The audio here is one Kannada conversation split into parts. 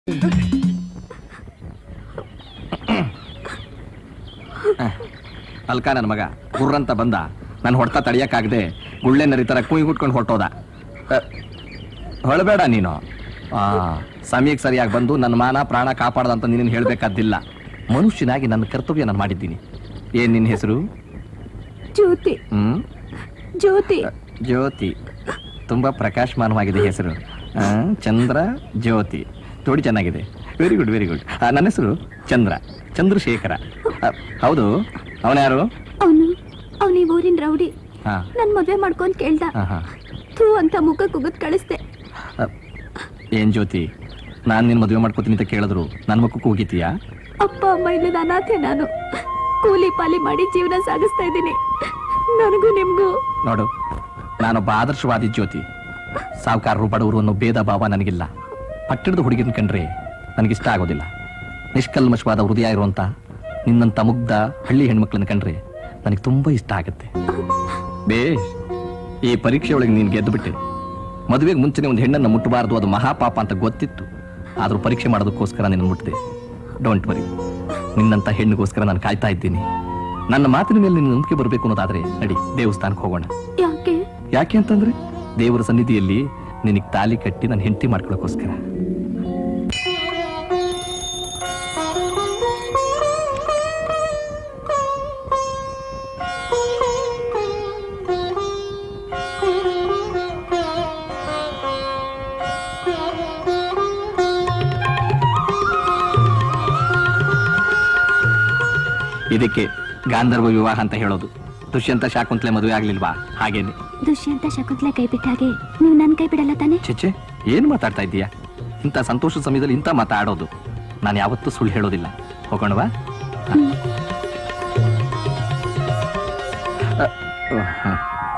ಅಲ್ಕ ನನ್ನ ಮಗ ಗುರ್ರಂತ ಬಂದ ನಾನು ಹೊಡ್ತಾ ತಡಿಯಕ್ಕಾಗದೆ ಗುಳ್ಳೆ ನರಿ ತರ ಕುಯ್ ಹುಟ್ಕೊಂಡು ಹೊಟ್ಟೋದ ಹೊಳಬೇಡ ನೀನು ಆ ಸಮಯಕ್ಕೆ ಸರಿಯಾಗಿ ಬಂದು ನನ್ನ ಮಾನ ಪ್ರಾಣ ಕಾಪಾಡ್ದಂತ ನೀನು ಹೇಳ್ಬೇಕಾದ್ದಿಲ್ಲ ಮನುಷ್ಯನಾಗಿ ನನ್ನ ಕರ್ತವ್ಯ ನಾನು ಮಾಡಿದ್ದೀನಿ ಏನ್ ನಿನ್ನ ಹೆಸರು ಜ್ಯೋತಿ ಹ್ಮ್ ಜ್ಯೋತಿ ಜ್ಯೋತಿ ತುಂಬಾ ಪ್ರಕಾಶಮಾನವಾಗಿದೆ ಹೆಸರು ಆ, ಚಂದ್ರ ಜ್ಯೋತಿ ಜೋಡಿ ಚೆನ್ನಾಗಿದೆ ವೆರಿ ಗುಡ್ ವೆರಿ ಗುಡ್ ನನ್ನ ಹೆಸರು ಚಂದ್ರ ಚಂದ್ರಶೇಖರ ಆ, ಹೌದು ಅವನ್ಯಾರು ಅವನು ಅವನು ಈ ಊರಿನ ರೌಡಿ ಹಾ ನನ್ ಮದ್ವೆ ಮಾಡ್ಕೊಂಡ್ ಕೇಳ್ದ ಹಾ ಹಾ ಥೂ ಅಂತ ಮುಖ ಕುಗದ್ ಕಳಿಸ್ದೆ ಆ, ಏನ್ ಜ್ಯೋತಿ ನಾನು ನಿನ್ನ ಮದುವೆ ಮಾಡ್ಕೋತೀನಿ ಅಂತ ಕೇಳಿದ್ರು ನನ್ನ ಮಕ್ಕಕ್ಕೆ ಹೋಗಿತೀಯಾ ಅಪ್ಪ ಅಮ್ಮ ಇಲ್ಲದ ಅನಾಥೆ ನಾನು ಕೂಲಿ ಪಾಲಿ ಮಾಡಿ ಜೀವನ ಸಾಗಿಸ್ತಾ ಇದ್ದೀನಿ ನನಗೂ ನಿಮ್ಗೂ ನೋಡು ನಾನೊಬ್ಬ ಆದರ್ಶವಾದಿ ಜ್ಯೋತಿ ಸಾವುಕಾರರು ಬಡವರು ಅನ್ನೋ ಭೇದ ಭಾವ ನನಗಿಲ್ಲ ಪಟ್ಟಣದ ಹುಡುಗಿನ ಕಂಡ್ರೆ ನನಗಿಷ್ಟ ಆಗೋದಿಲ್ಲ ನಿಷ್ಕಲ್ಮಶವಾದ ಹೃದಯ ಇರುವಂತ ನಿನ್ನಂತ ಮುಗ್ಧ ಹಳ್ಳಿ ಹೆಣ್ಮಕ್ಳನ್ನ ಕಂಡ್ರೆ ನನಗೆ ತುಂಬಾ ಇಷ್ಟ ಆಗುತ್ತೆ ಬೇಷ್ ಈ ಪರೀಕ್ಷೆ ಒಳಗೆ ನೀನು ಗೆದ್ದು ಬಿಟ್ಟೆ ಮದುವೆಗೆ ಮುಂಚೆನೆ ಒಂದು ಹೆಣ್ಣನ್ನು ಮುಟ್ಟಬಾರದು ಅದು ಮಹಾಪಾಪ ಅಂತ ಗೊತ್ತಿತ್ತು ಆದ್ರೂ ಪರೀಕ್ಷೆ ಮಾಡೋದಕ್ಕೋಸ್ಕರ ನಿನ್ನ ಮುಟ್ಟಿದೆ ಡೋಂಟ್ ವರಿ ನಿನ್ನಂತ ಹೆಣ್ಣಿಗೋಸ್ಕರ ನಾನು ಕಾಯ್ತಾ ಇದ್ದೀನಿ ನನ್ನ ಮಾತಿನ ಮೇಲೆ ನಿನ್ನ ನಂಬಿಕೆ ಬರಬೇಕು ಅನ್ನೋದಾದ್ರೆ ನಡಿ ದೇವಸ್ಥಾನಕ್ಕೆ ಹೋಗೋಣ ಯಾಕೆ ಯಾಕೆ ಅಂತಂದ್ರೆ ದೇವರ ಸನ್ನಿಧಿಯಲ್ಲಿ ನಿನಗೆ ತಾಲಿ ಕಟ್ಟಿ ನಾನು ಹೆಂಡತಿ ಮಾಡ್ಕೊಳ್ಳೋಕ್ಕೋಸ್ಕರ ಇದಕ್ಕೆ ಗಾಂಧರ್ವ ವಿವಾಹ ಅಂತ ಹೇಳೋದು ದುಷ್ಯಂತ ಶಾಕುಂತಲೆ ಮದುವೆ ಆಗ್ಲಿಲ್ವಾ ಹಾಗೇನೆ ದುಷ್ಯಂತ ಶಕುಂತ್ಲೆ ಕೈ ಬಿಟ್ಟಾಗೆ ನೀವು ನನ್ ಕೈ ಬಿಡಲ್ಲ ತಾನೆ ಚೆಚ್ಚೆ ಏನ್ ಮಾತಾಡ್ತಾ ಇದ್ದೀಯಾ ಇಂಥ ಸಂತೋಷದ ಸಮಯದಲ್ಲಿ ಇಂಥ ಮಾತಾಡೋದು ನಾನು ಯಾವತ್ತೂ ಸುಳ್ಳು ಹೇಳೋದಿಲ್ಲ ಹೋಗೋಣವಾ ಹ. ಅ, ಓ, ಹ.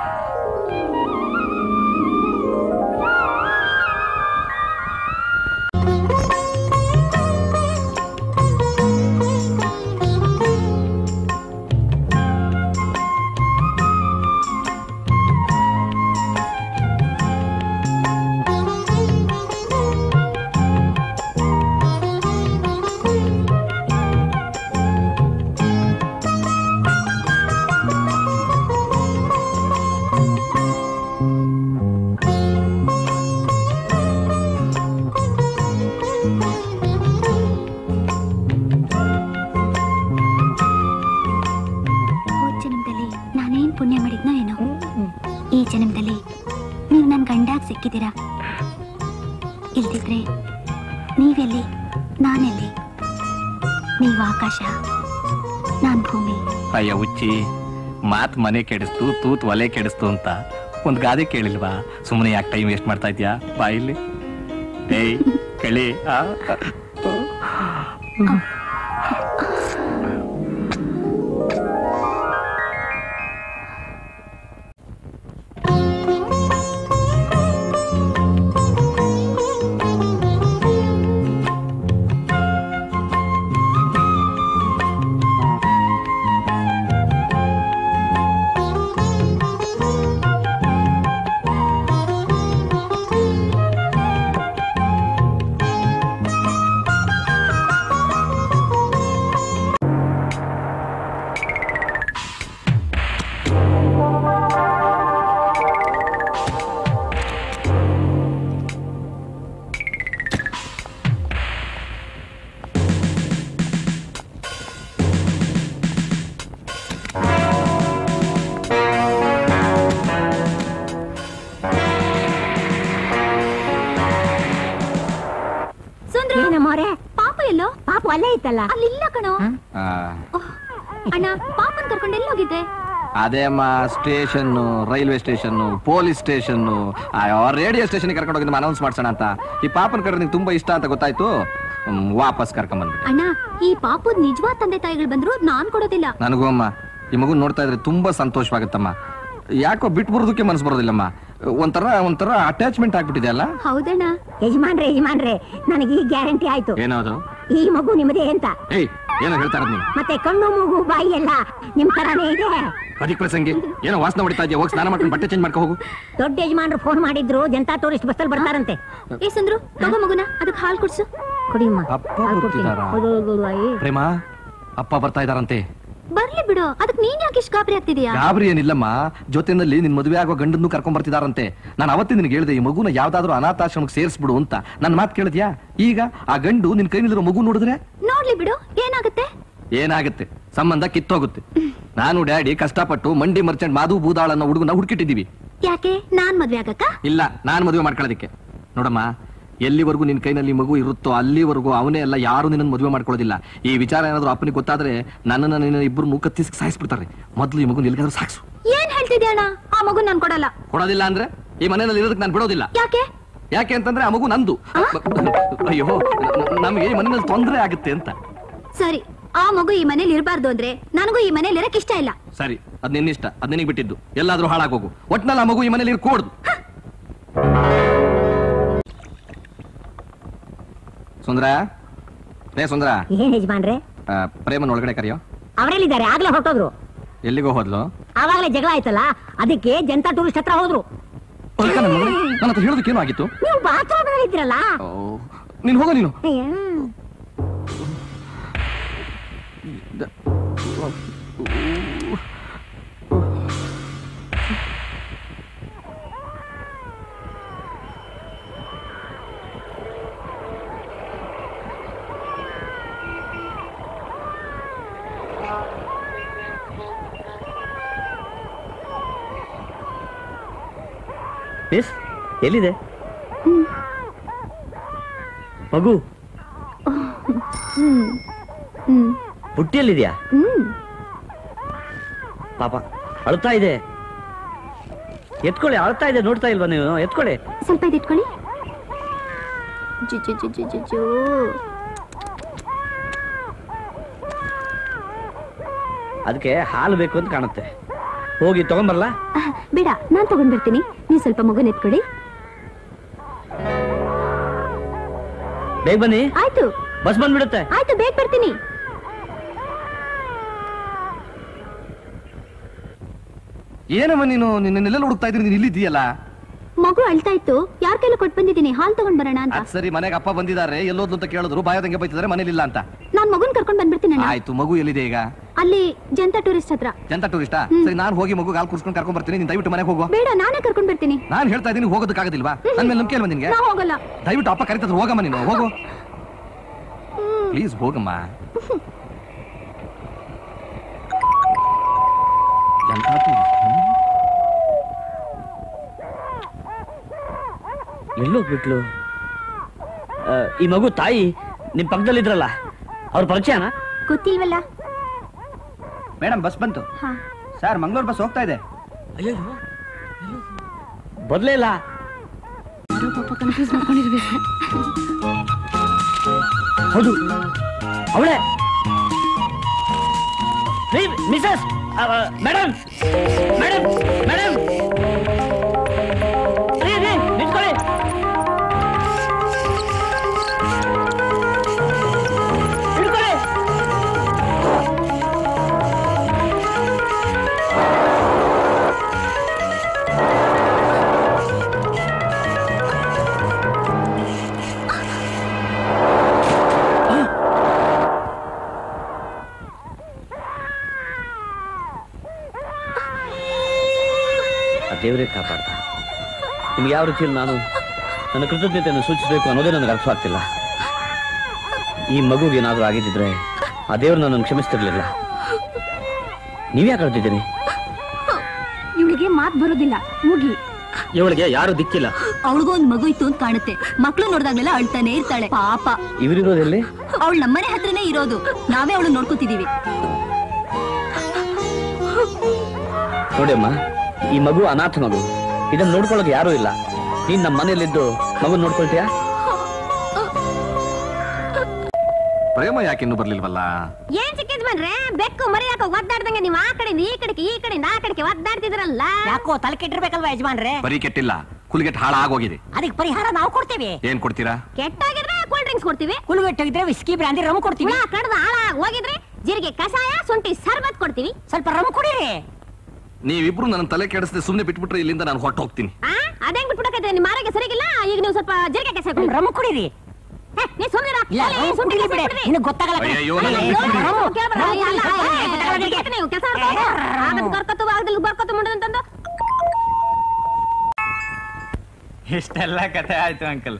ಹೋದ್ ಜನ್ಮದಲ್ಲಿ ನಾನೇನ್ ಪುಣ್ಯ ಮಾಡಿದ್ನೋ ಏನೋ ಈ ಜನ್ಮದಲ್ಲಿ ನೀವು ನನ್ ಗಂಡಾಗ್ ಸಿಕ್ಕಿದ್ದೀರಾ ಇಲ್ದಿದ್ರೆ ನೀವೆಲ್ಲಿ ನಾನೆಲ್ಲಿ ನೀವು ಆಕಾಶ ನಾನ್ ಭೂಮಿ ಅಯ್ಯ ಹುಚ್ಚಿ ಮಾತ್ ಮನೆ ಕೆಡಿಸ್ತು ತೂತ್ ಒಲೆ ಕೆಡಿಸ್ತು ಅಂತ ಒಂದ್ ಗಾದೆ ಕೇಳಿಲ್ವಾ ಸುಮ್ಮನೆ ಯಾಕೆ ಟೈಮ್ ವೇಸ್ಟ್ ಮಾಡ್ತಾ ಇದ್ಯಾ ಬಾ ಇಲ್ಲಿ ಏಯ್ ಕಳಿ ಆ ಸುಂದ್ರ ಏನಮ್ಮೋರೆ ಪಾಪ ಎಲ್ಲೋ ಪಾಪ ಅಲ್ಲೇ ಇತ್ತಲ್ಲ ಅಲ್ಲಿಲ್ಲ ಕಣೋ ಆ, ಅಣ್ಣ ಪಾಪನ್ ಕರ್ಕೊಂಡು ಎಲ್ಲಿ ಹೋಗಿದ್ದೆ ಅದೇ ಅಮ್ಮ station railway station police station radio station ಕರ್ಕೊಂಡು ಹೋಗಿ ಅನೌನ್ಸ್ ಮಾಡ್ಸೋಣ ಅಂತ ಈ ಪಾಪನ ಕಡೆ ನಿಂಗೆ ತುಂಬಾ ಇಷ್ಟ ಅಂತ ಗೊತ್ತಾಯ್ತು ಹ್ಮ್, ವಾಪಸ್ ಕರ್ಕೊಂಬಂದ್ಬಿಟ್ಟೆ ಅಣ್ಣ ಈ ಪಾಪದ್ ನಿಜವಾದ ತಂದೆ ತಾಯಿಗಳು ಬಂದ್ರು ನಾನ್ ಕೊಡೋದಿಲ್ಲ ನನಗೂ ಅಮ್ಮ ಈ ಮಗು ನೋಡ್ತಾ ಇದ್ರೆ ತುಂಬಾ ಸಂತೋಷವಾಗುತ್ತಮ್ಮ ಯಾಕೋ ಬಿಟ್ಟು ಬರೋದಕ್ಕೆ ಮನಸ್ಸು ಬರೋದಿಲ್ಲಮ್ಮ ಒಂಥರ ಒಂಥರ ಅಟ್ಯಾಚ್ಮೆಂಟ್ ಆಗ್ಬಿಟ್ಟಿದೆ ಅಲ್ಲ ಹೌದಣ್ಣ ಯಜಮಾನ್ರೆ ಯಜಮಾನ್ರೆ ನನಗೆ ಈ ಗ್ಯಾರಂಟಿ ಆಯ್ತು ಏನದು ಈ ಮಗು ನಿಮ್ಮದೇ ಅಂತ ಏಯ್ ಏನೋ ಹೇಳ್ತಾ ಇರೋದು ನೀನು ಮತ್ತೆ ಕಣ್ಣು ಮೂಗು ಬಾಯಿ ಎಲ್ಲ ನಿಮ್ ತರಾನೇ ಇದೆ ಅದಕ್ಕೆ ಪ್ರಸಂಗಿ ಏನೋ ವಾಸನೆ ಹೊಡಿತಾ ಇದೆಯಾ ಹೋಗಿ ಸ್ನಾನ ಮಾಡ್ಕೊಂಡು ಬಟ್ಟೆ ಚೇಂಜ್ ಮಾಡ್ಕೊ ಹೋಗು ದೊಡ್ಡ ಯಜಮಾನ್ರು ಫೋನ್ ಮಾಡಿದ್ರು ಜನತಾ ಟೂರಿಸ್ಟ್ ಬಸ್ಸಲ್ಲಿ ಬರ್ತಾರಂತೆ ಏ ಸುಂದ್ರು ತಗೋ ಮಗುನ ಅದಕ್ಕೆ ಹಾಲು ಕುಡ್ಸು ಕುಡಿಯಮ್ಮ ಅಪ್ಪ ಹಾಲ್ ಕೊಡ್ತೀನಿ. ಬರ್ತಿದಾರಾ? ಹೌದು, ಹೌದು, ಹೌದು, ಆಯಿ. ಪ್ರೇಮ ಅಪ್ಪ ಬರ್ತಾ ಇದಾರಂತೆ ಬರ್ಲಿ ಬಿಡು ಅದಕ್ ನೀನ್ ಯಾಕೆ ಇಷ್ಟು ಗಾಬರಿ ಆಗ್ತಿದೀಯಾ ಗಾಬರಿ ಏನಿಲ್ಲಮ್ಮ ಜೊತೆನಲ್ಲಿ ನಿನ್ ಮದುವೆ ಆಗೋ ಗಂಡನ್ನು ಕರ್ಕೊಂಡ್ ಬರ್ತಿದಾರಂತೆ ನಾನು ಅವತ್ತೇ ನಿನ್ಗೆ ಹೇಳಿದೆ ಈ ಮಗುನ ಯಾವ್ದಾದ್ರು ಅನಾಥಾಶ್ರಮಕ್ಕೆ ಸೇರಿಸ್ಬಿಡು ಅಂತ ನನ್ನ ಮಾತು ಕೇಳಿದ್ಯಾ ಈಗ ಆ ಗಂಡು ನಿನ್ ಕೈನಲ್ಲಿರೋ ಮಗು ನೋಡಿದ್ರೆ ನೋಡ್ಲಿ ಬಿಡು ಏನಾಗುತ್ತೆ ಏನಾಗುತ್ತೆ ಸಂಬಂಧ ಕಿತ್ತೋಗುತ್ತೆ ನಾನು ಡ್ಯಾಡಿ ಕಷ್ಟಪಟ್ಟು ಮಂಡಿ ಮರ್ಚೆಂಟ್ ಮಾಧು ಬೂದಾಳ ಅನ್ನೋ ಹುಡುಗನ ಹುಡುಕಿಟ್ಟಿದ್ದೀವಿ ಯಾಕೆ ನಾನ್ ಮದ್ವೆ ಆಗಕ್ಕ ಇಲ್ಲ ನಾನು ಮದುವೆ ಮಾಡ್ಕೊಳ್ಳೋದಕ್ಕೆ ನೋಡಮ್ಮ ಎಲ್ಲಿವರೆಗೂ ನಿನ್ ಕೈನಲ್ಲಿ ಮಗು ಇರುತ್ತೋ ಅಲ್ಲಿವರೆಗೂ ಅವನೇ ಎಲ್ಲ ಯಾರು ನಿನ್ನ ಮದುವೆ ಮಾಡ್ಕೊಳ್ಳೋದಿಲ್ಲ ಈ ವಿಚಾರ ಏನಾದ್ರು ಅಪ್ಪನಿಗೆ ಗೊತ್ತಾದ್ರೆ ನನ್ನನ್ನ ನಿನ್ನ ಇಬ್ಬರು ಕತ್ತಿಸಿ ಸಾಯಿಸ್ಬಿಡ್ತಾರೆ ಮೊದಲು ಈ ಮಗು ಎಲ್ಲಿಗಾದ್ರೂ ಸಾಕ್ಸು ಏನ್ ಹೇಳ್ತಿದ್ಯಾ ಅಣ್ಣ ಆ ಮಗು ನಾನ್ ಕೊಡಲ್ಲ ಕೊಡೋದಿಲ್ಲ ಅಂದ್ರೆ ಈ ಮನೆಯಲ್ಲಿ ಇರೋದಕ್ಕೆ ನಾನು ಬಿಡೋದಿಲ್ಲ ಯಾಕೆ ಯಾಕೆ ಅಂತಂದ್ರೆ ಆ ಮಗು ನಂದು ಅಯ್ಯೋ ನ- ನಮ್ಗೆ ಈ ಮನೆಯಲ್ಲಿ ತೊಂದರೆ ಆಗುತ್ತೆ ಅಂತ ಸರಿ ಆ ಮಗು ಈ ಮನೇಲಿ ಇರಬಾರ್ದು ಅಂದ್ರೆ ನನಗೂ ಈ ಮನೇಲಿ ಇರಕ್ ಇಷ್ಟ ಇಲ್ಲ ಸರಿ ಅದ್ ನಿನ್ನಿಷ್ಟ ಅದ್ ನಿನಗೆ ಬಿಟ್ಟಿದ್ದು ಎಲ್ಲಾದ್ರೂ ಹಾಳಾಗೋಗು ಒಟ್ನಲ್ಲಿ ಆ ಮಗು ಈ ಮನೇಲಿ ಇರ್ಕೂಡ್ದು ಸುಂದ್ರ ರೇ ಸುಂದ್ರ ಏನ್ ಯಜಮಾನ್ರೆ ಆ, ಪ್ರೇಮನ ಒಳಗಡೆ ಕರೆಯೋ ಅವರೆಲ್ಲಿದ್ದಾರೆ ಆಗ್ಲೇ ಹೊರಟೋದ್ರು ಎಲ್ಲಿಗೋ ಹೋದ್ಲು ಆವಾಗಲೇ ಜಗಳ ಆಯ್ತಲ್ಲ ಅದಕ್ಕೆ ಜನತಾ ಟೂರಿಸ್ಟ್ ಹತ್ರ ಹೋದ್ರು ಅದ್ಕ ನನ್ ಮಗಳೇ, ನನ್ನ ಹತ್ರ ಹೇಳೋದಕ್ಕೇನು ಆಗಿತ್ತು ನೀವು ಬಾತ್ರೂಮ್ ಇದ್ರಲ್ಲ ಓ, ನೀನ್ ಹೋಗೋ ನೀನು ಮಿಸ್ ಎಲ್ಲಿದೆ ಮಗು ಹ್ಮ್ ಹ್ಮ್ ಪುಟ್ಟಿಯಲ್ಲಿದ್ಯಾ ಹ್ಮ್ ಪಾಪ ಅಳ್ತಾ ಇದೆ ಎತ್ಕೊಳ್ಳಿ ಅಳ್ತಾ ಇದೆ ನೋಡ್ತಾ ಇಲ್ವಾ ನೀವು ಎತ್ಕೊಳ್ಳಿ ಸ್ವಲ್ಪ ಇದಿಟ್ಕೊಳ್ಳಿ ಜು ಜು ಜು ಜು ಜು ಜು ಅದಕ್ಕೆ ಹಾಲು ಬೇಕು ಅಂತ ಕಾಣುತ್ತೆ ಹೋಗಿ ತಗೊಂಬರ್ಲಾ ಆಹ್, ಬೇಡ ನಾನ್ ತಗೊಂಡ್ ಬರ್ತೀನಿ ನೀವು ಸ್ವಲ್ಪ ಮಗುನ ಎತ್ಕೊಡಿ ಬೇಗ ಬನ್ನಿ ಆಯ್ತು ಬಸ್ ಬಂದ್ಬಿಡುತ್ತೆ ಆಯ್ತು ಬೇಗ ಬರ್ತೀನಿ ಏನಮ್ಮ ನೀನು ನಿನ್ನೆಲ್ಲ ಹುಡುಕ್ತಾ ಇದ್ರಿ ನೀನ್ ಇಲ್ಲಿದ್ದೀಯಲ್ಲ ಮಗು ಅಳ್ತಾ ಇತ್ತು ಯಾರ ಕೈಲಿ ಕೊಟ್ಟು ಬಂದಿದ್ದೀನಿ ಹಾಲ್ ತಗೊಂಡ್ ಬರೋಣ ಅಂತ ಅದ್ ಸರಿ ಮನೆಗೆ ಅಪ್ಪ ಬಂದಿದ್ದಾರೆ ಎಲ್ಲೋದ್ಲು ಅಂತ ಕೇಳಿದ್ರು ಬಾಯದಂಗೆ ಬೈತಿದ್ದಾರೆ ಮನೇಲಿಲ್ಲ ಅಂತ ನಾನ್ ಮಗುನ್ ಕರ್ಕೊಂಡ್ ಬಂದ್ಬಿಡ್ತೀನಿ ಅಣ್ಣ ಆಯ್ತು ಮಗು ಎಲ್ಲಿದೆ ಈಗ ಅಲ್ಲಿ ಜನತಾ ಟೂರಿಸ್ಟ್ ಹತ್ರ ಜನತಾ ಟೂರಿಸ್ಟಾ ಸರಿ ನಾನು ಹೋಗಿ ಮಗು ಹಾಲು ಕುಡ್ಸ್ಕೊಂಡು ಕರ್ಕೊಂಡ್ ಬರ್ತೀನಿ ನೀನ್ ದಯವಿಟ್ಟು ಮನೆಗೆ ಹೋಗು ಬೇಡ ನಾನೇ ಕರ್ಕೊಂಡ್ ಬರ್ತೀನಿ ನಾನು ಹೇಳ್ತಾ ಇದ್ದೀನಿ ಹೋಗೋದಕ್ಕಾಗೋದಿಲ್ವಾ ನನ್ನ ಮೇಲೆ ನಂಬಿಕೆ ಇಲ್ವಾ ನಿನ್ಗೆ ನಾ ಹೋಗಲ್ಲ ದಯವಿಟ್ಟು ಅಪ್ಪ ಕರಿತಿದ್ರು ಹೋಗಮ್ಮ ನೀನು ಹೋಗು ಪ್ಲೀಸ್ ಹೋಗಮ್ಮ ಜನತಾ ಟೂರಿಸ್ಟ್ ಎಲ್ಲೋಗ್ಬಿಟ್ಲು ಆ, ಈ ಮಗು ತಾಯಿ ನಿಮ್ ಪಕ್ಕದಲ್ಲಿದ್ರಲ್ಲ ಅವ್ರ ಪರಿಚಯನಾ ಗೊತ್ತಿಲ್ವಲ್ಲ ಮೇಡಮ್ ಬಸ್ ಬಂತು ಹಾ ಸರ್ ಮಂಗಳೂರು ಬಸ್ ಹೋಗ್ತಾ ಇದೆ ಅಯ್ಯೋ ಬರ್ಲೇ ಇಲ್ಲ ಯಾರೋ ಪಾಪ ಕನ್ಫ್ಯೂಸ್ ಮಾಡ್ಕೊಂಡಿರ್ಬೇಕು ಹೌದು ಅವಳೇ ಮಿಸಸ್ ಮೇಡಮ್ ಮೇಡಮ್ ಮೇಡಮ್ ನಿಂತ್ಕೊಳ್ಳಿ ಹಿಡ್ಕೊಳ್ಳಿ ಆ ದೇವರೇ ಕಾಪಾಡ್ತ ನಿಮ್ಗೆ ಯಾವ ರೀತಿಯಲ್ಲಿ ನಾನು ನನ್ನ ಕೃತಜ್ಞತೆಯನ್ನು ಸೂಚಿಸಬೇಕು ಅನ್ನೋದೇ ನನಗೆ ಅರ್ಥವಾಗ್ತಿಲ್ಲ ಈ ಮಗುಗೆ ಏನಾದರೂ ಆಗಿದ್ದಿದ್ರೆ ಆ ದೇವರು ನನ್ನನ್ನು ಕ್ಷಮಿಸ್ತಿರ್ಲಿಲ್ಲ ನೀವ್ಯಾಕೆ ಅಳ್ತಿದ್ದೀರಿ ಇವಳಿಗೆ ಮಾತ್ ಬರೋದಿಲ್ಲ ಮುಗಿ ಇವಳಿಗೆ ಯಾರು ದಿಕ್ಕಿಲ್ಲ ಅವಳಿಗೂ ಒಂದ್ ಮಗು ಇತ್ತು ಅಂತ ಕಾಣುತ್ತೆ ಮಕ್ಳು ನೋಡ್ದಾಗ್ಲೆಲ್ಲ ಅಳ್ತಾನೆ ಇರ್ತಾಳೆ ಪಾಪ ಇವರಿರೋದೆಲ್ಲಿ ಅವಳು ನಮ್ಮನೆ ಹತ್ರನೇ ಇರೋದು ನಾವೇ ಅವಳು ನೋಡ್ಕೋತಿದೀವಿ ನೋಡಿ ಅಮ್ಮ ಈ ಮಗು ಅನಾಥ ಮಗು ಇದನ್ನ ನೋಡ್ಕೊಳ್ಳೋಕೆ ಯಾರೂ ಇಲ್ಲ ನೀನ್ ನಮ್ಮ ಮನೇಲಿದ್ದು ಮಗು ನೋಡ್ಕೊಳ್ತೀಯಾ ಪ್ರೇಮ ಯಾಕೆ ಇನ್ನೂ ಬರ್ಲಿಲ್ವಲ್ಲ ಏನ್ ಸಿಕ್ಕಿದ್ ಬನ್ರೆ ಬೆಕ್ಕು ಮರಿ ಯಾಕೋ ಒದ್ದಾಡ್ದಂಗೆ ನೀವು ಆ ಕಡೆಯಿಂದ ಈ ಕಡೆಗೆ ಈ ಕಡೆಯಿಂದ ಆ ಕಡೆಗೆ ಒದ್ದಾಡ್ತಿದ್ರಲ್ಲ ಯಾಕೋ ತಲೆ ಕೆಟ್ಟಿರ್ಬೇಕಲ್ವಾ ಯಜಮಾನ್ರೆ ಬರೀ ಕೆಟ್ಟಿಲ್ಲ ಕುಲ್ಗೆಟ್ ಹಾಳಾಗೋಗಿದೆ ಅದಕ್ಕೆ ಪರಿಹಾರ ನಾವು ಕೊಡ್ತೇವೆ ಏನ್ ಕೊಡ್ತೀರಾ ಕೆಟ್ಟಾಗಿದ್ರೆ ಕೂಲ್ ಡ್ರಿಂಕ್ಸ್ ಕೊಡ್ತೀವಿ ಕುಳುಗೆಟ್ಟೋಗಿದ್ರೆ ವಿಸ್ಕಿ ಬ್ರಾಂದಿ ರಮ್ ಕೊಡ್ತೀವಿ ಹುಳ ಕಡ್ದು ಹಾಳಾಗ್ ಹೋಗಿದ್ರೆ ಜೀರಿಗೆ ಕಷಾಯ ಶುಂಠಿ ಸರ್ಬತ್ ಕೊಡ್ತೀವಿ ಸ್ವಲ್ಪ ರಮ್ ಕುಡೀರಿ ನೀವಿಬ್ರು ನನ್ನ ತಲೆ ಕೆಡಿಸದೆ ಸುಮ್ಮನೆ ಬಿಟ್ಬಿಟ್ರೆ ಇಲ್ಲಿಂದ ನಾನು ಹೊಟ್ಟು ಹೋಗ್ತೀನಿ ಆ ಅದೇಂಗ್ ಬಿಟ್ಬಿಡಕತ್ತೆ ನಿಮ್ಮ ಆರೋಗ್ಯ ಸರಿಗಿಲ್ಲ ಈಗ ನೀವು ಸ್ವಲ್ಪ ಜೀರಿಗೆ ಕಷಾಯ ಕುಡಿ ರಮ್ ಕುಡೀರಿ ಹೇ ನೀ ಸುಮ್ನಿರ ಇಲ್ಲ ರಮ್ ಕುಡಿಲಿ ಬಿಡೆ ನಿನಗೆ ಗೊತ್ತಾಗಲ್ಲ ಕಣೆ. ಅಯ್ಯಯ್ಯೋ, ಇಲ್ಲ, ನನ್ನ ಇಲ್ಲ, ಬಿಟ್ಬಿಡಿ. ರಮ್, ರಮ್ ಅಲ್ಲ, ಕುಡಿಲಿ, ಏ, ಗೊತ್ತಾಗಲ್ಲ ನಿನಗೆ. ನೀವು ಕೆಲಸ ಆಗದ್ ಬರ್ಕೊತು ಆಗದಲ್ಲಿ ಬರ್ಕೊತು ಮುಂಡದಂತಂದು ಇಷ್ಟೆಲ್ಲ ಕಥೆ ಆಯ್ತು ಅಂಕಲ್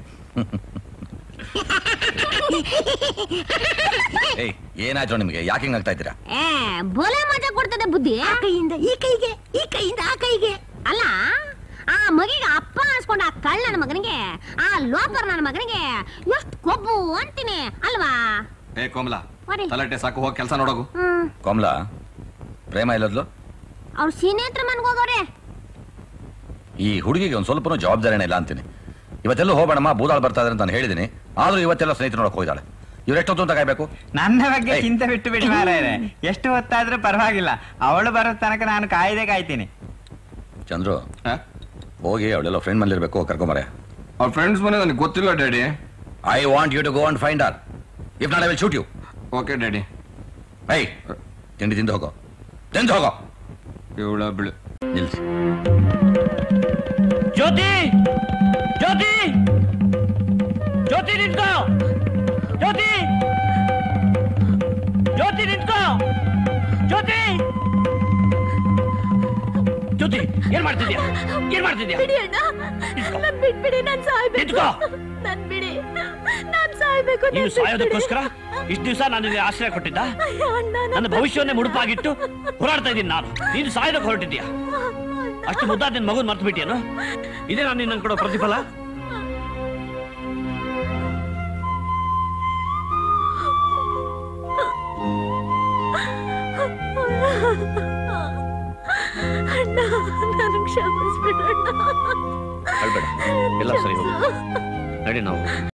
ಏಯ್ ಏನಾಯ್ತು ನಿಮಗೆ ಯಾಕೆ ಹಿಂಗ್ ಆಗ್ತಾ ಇದ್ದೀರಾ ಏ ಬೋಲೆ ಮಜಾ ಕೊಡ್ತದೆ ಬುದ್ಧಿ ಆ ಕೈಯಿಂದ ಈ ಕೈಗೆ ಈ ಕೈಯಿಂದ ಆ ಕೈಗೆ ಅಲ್ಲ ಆ ಮಗಿಗೆ ಅಪ್ಪ ಅನ್ಸ್ಕೊಂಡ ಆ ಕಳ್ಳ ನನ್ನ ಮಗನಿಗೆ ಆ ಲೋಪರ್ ನನ್ನ ಮಗನಿಗೆ ಎಷ್ಟು ಕೊಬ್ಬು ಅಂತೀನಿ ಅಲ್ವಾ ಏ ಕೋಮಲ ಹೊಡಿ. ತಲಟೆ ಸಾಕು ಹೋಗಿ ಕೆಲಸ ನೋಡೋಗು ಹ್ಮ್ ಕೋಮಲ ಪ್ರೇಮ ಇಲ್ಲದ್ಲು ಅವ್ರ ಸೀನೆ ಹತ್ರ ಮನ್ಗೋಗವ್ರೆ ಈ ಹುಡುಗಿಗೆ ಒಂದು ಸ್ವಲ್ಪನೂ ಜವಾಬ್ದಾರಿನೇ ಇಲ್ಲ ಅಂತೀನಿ ಇವತ್ತೆಲ್ಲೂ ಹೋಗೋಣಮ್ಮ ಬೂದಾಳ್ ಬರ್ತಾ ಇದ್ರೆ ಅಂತ ನಾನು ಹೇಳಿದ್ದೀನಿ ಆದ್ರೂ ಇವತ್ತೆಲ್ಲ ಸ್ನೇಹಿತರು ನೋಡಕ್ ಹೋಗಿದ್ದಾಳೆ ಇವ್ರು ಎಷ್ಟೊತ್ತು ಅಂತ ಕಾಯ್ಬೇಕು ನನ್ನ ಬಗ್ಗೆ ಏಯ್. ಚಿಂತೆ ಬಿಟ್ಟು ಬಿಡಿ ಮಾರಾಯರೆ ಎಷ್ಟು ಹೊತ್ತಾದ್ರೂ ಪರವಾಗಿಲ್ಲ ಅವಳು ಬರೋ ತನಕ ನಾನು ಕಾಯ್ದೆ ಕಾಯ್ತೀನಿ ಚಂದ್ರು ಹೋಗಿ ಅವಳೆಲ್ಲ ಫ್ರೆಂಡ್ ಮನೇಲಿರ್ಬೇಕು ಕರ್ಕೊಂಬರೆ ಅವ್ರ ಫ್ರೆಂಡ್ಸ್ ಮನೆ ನನಗೆ ಗೊತ್ತಿಲ್ಲ daddy I want you to go and find or if not I will shoot you okay daddy I ತಿಂಡಿ ತಿಂದು ಹೋಗೋ ತಿಂದು ಹೋಗೋ ಇವಳ ಬಿಳು ನಿಲ್ಸಿ ಜ್ಯೋತಿ ಜ್ಯೋತಿ ಜ್ಯೋತಿ ನಿಂತ್ಕೋ ಜ್ಯೋತಿ ಜ್ಯೋತಿ ನಿಂತ್ಕೋ ಜ್ಯೋತಿ ಜ್ಯೋತಿ ಏನ್ ಮಾಡ್ತಿದ್ಯಾ ಏನ್ ಮಾಡ್ತಿದ್ಯಾ ಬಿಡಿ ಅಣ್ಣ ನನ್ ಬಿಟ್ಬಿಡಿ ನಾನ್ ಸಾಯ್ಬೇಕು ನಿಂತ್ಕೋ. ನನ್ ಬಿಡಿ ನಾನ್ ಸಾಯ್ಬೇಕು ನೀನು ಸಾಯೋದಕ್ಕೋಸ್ಕರ ಇಷ್ಟು ದಿವಸ ನಾನು ನಿನಗೆ ಆಶ್ರಯ ಕೊಟ್ಟಿದ್ದ ನನ್ನ ಭವಿಷ್ಯವನ್ನೇ ಮುಡುಪಾಗಿಟ್ಟು ಹೋರಾಡ್ತಾ ಇದ್ದೀನಿ ನಾನು ನೀನು ಸಾಯೋದಕ್ಕೆ ಹೊರಟಿದ್ಯಾ ಅಷ್ಟು ಮುದ್ದಾದ ನಿನ್ನ ಮಗನ್ ಮರ್ತು ಬಿಟ್ಟಿಯೇನು ಇದೇ ನಾನು ನಿನ್ನ ಕೊಡೋ ಪ್ರತಿಫಲ ಅಣ್ಣ ನನ್ ಕ್ಷಮಿಸ್ಬಿಡಣ್ಣ ಅಳ್ಬೇಡ ಎಲ್ಲ ಸರಿ ಹೋಗುತ್ತೆ ನಡಿ ನಾವು